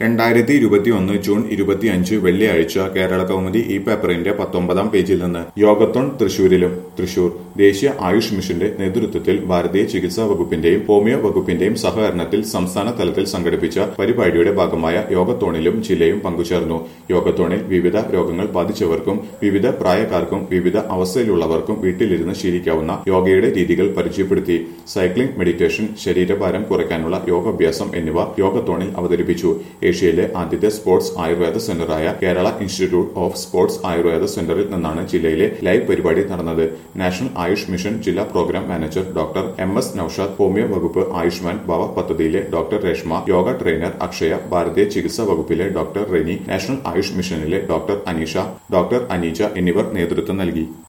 രണ്ടായിരത്തി ഇരുപത്തിയൊന്ന് ജൂൺ ഇരുപത്തിയഞ്ച് വെള്ളിയാഴ്ച കേരള കൗമുദി ഈ പേപ്പറിന്റെ പത്തൊമ്പതാം പേജിൽ നിന്ന് യോഗത്തോൺ തൃശൂരിലും തൃശൂർ ദേശീയ ആയുഷ് മിഷന്റെ നേതൃത്വത്തിൽ ഭാരതീയ ചികിത്സാ വകുപ്പിന്റെയും ഹോമിയോ വകുപ്പിന്റെയും സഹകരണത്തിൽ സംസ്ഥാന തലത്തിൽ സംഘടിപ്പിച്ച പരിപാടിയുടെ ഭാഗമായ യോഗത്തോണിലും ജില്ലയും പങ്കുചേർന്നു യോഗത്തോണിൽ വിവിധ രോഗങ്ങൾ ബാധിച്ചവർക്കും വിവിധ പ്രായക്കാർക്കും വിവിധ അവസ്ഥയിലുള്ളവർക്കും വീട്ടിലിരുന്ന് ശീലിക്കാവുന്ന യോഗയുടെ രീതികൾ പരിചയപ്പെടുത്തി സൈക്ലിംഗ് മെഡിറ്റേഷൻ ശരീരഭാരം കുറയ്ക്കാനുള്ള യോഗാഭ്യാസം എന്നിവ യോഗത്തോണിൽ അവതരിപ്പിച്ചു ഏഷ്യയിലെ ആദ്യത്തെ സ്പോർട്സ് ആയുർവേദ സെന്ററായ Kerala institute of sports Ayurveda സെന്ററിൽ നിന്നാണ് ജില്ലയിലെ ലൈവ് പരിപാടി നടന്നത് നാഷണൽ ആയുഷ് മിഷൻ ജില്ലാ program manager doctor M S Noushad homoeo വകുപ്പ് ആയുഷ്മാൻ ഭവ പദ്ധതിയിലെ ഡോക്ടർ രേഷ്മ യോഗ ട്രെയിനർ അക്ഷയ ഭാരതീയ ചികിത്സാ വകുപ്പിലെ ഡോക്ടർ റെനി നാഷണൽ ആയുഷ് മിഷനിലെ ഡോക്ടർ അനീഷ ഡോക്ടർ അനീജ എന്നിവർ നേതൃത്വം നൽകി